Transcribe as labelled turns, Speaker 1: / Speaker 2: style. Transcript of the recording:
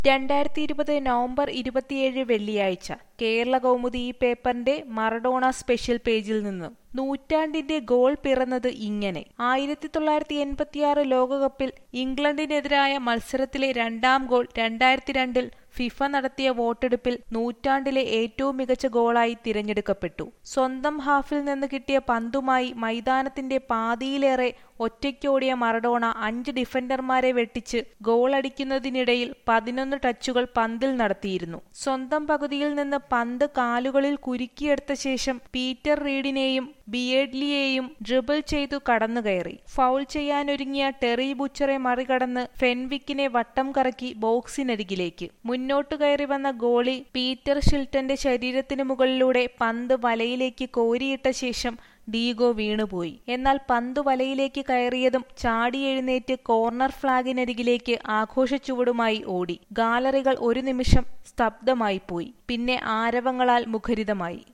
Speaker 1: രണ്ടായിരത്തി ഇരുപത് നവംബർ ഇരുപത്തിയേഴ് വെള്ളിയാഴ്ച കേരള കൗമുദി ഈ പേപ്പറിന്റെ മറഡോണ സ്പെഷ്യൽ പേജിൽ നിന്ന് നൂറ്റാണ്ടിന്റെ ഗോൾ പിറന്നത് ഇങ്ങനെ ആയിരത്തി തൊള്ളായിരത്തി എൺപത്തിയാറ് ലോകകപ്പിൽ ഇംഗ്ലണ്ടിനെതിരായ മത്സരത്തിലെ രണ്ടാം ഗോൾ രണ്ടായിരത്തി രണ്ടിൽ ഫിഫ നടത്തിയ വോട്ടെടുപ്പിൽ നൂറ്റാണ്ടിലെ ഏറ്റവും മികച്ച ഗോളായി തിരഞ്ഞെടുക്കപ്പെട്ടു സ്വന്തം ഹാഫിൽ നിന്ന് കിട്ടിയ പന്തുമായി മൈതാനത്തിന്റെ പാതിയിലേറെ ഒറ്റയ്ക്കോടിയ മറഡോണ അഞ്ച് ഡിഫൻഡർമാരെ വെട്ടിച്ച് ഗോളടിക്കുന്നതിനിടയിൽ പതിനൊന്ന് ടച്ചുകൾ പന്തിൽ നടത്തിയിരുന്നു സ്വന്തം പകുതിയിൽ നിന്ന് പന്ത് കാലുകളിൽ കുരുക്കിയെടുത്ത ശേഷം പീറ്റർ റീഡിനെയും ബിയേഡ്ലിയെയും ഡ്രിബിൾ ചെയ്തു കടന്നുകയറി ഫൗൾ ചെയ്യാനൊരുങ്ങിയ ടെറി ബുച്ചറെ മറികടന്ന് ഫെൻവിക്കിനെ വട്ടം കറക്കി ബോക്സിനരികിലേക്ക് മുന്നോട്ടു കയറി വന്ന ഗോളി പീറ്റർ ഷിൽട്ടന്റെ ശരീരത്തിനു മുകളിലൂടെ പന്ത് വലയിലേക്ക് കോരിയിട്ട ശേഷം ഡീഗോ വീണുപോയി എന്നാൽ പന്ത് വലയിലേക്ക് കയറിയതും ചാടിയെഴുന്നേറ്റ് കോർണർ ഫ്ളാഗിനരികിലേക്ക് ആഘോഷച്ചുവടുമായി ഓടി ഗാലറികൾ ഒരു നിമിഷം സ്തബ്ധമായി പോയി പിന്നെ ആരവങ്ങളാൽ മുഖരിതമായി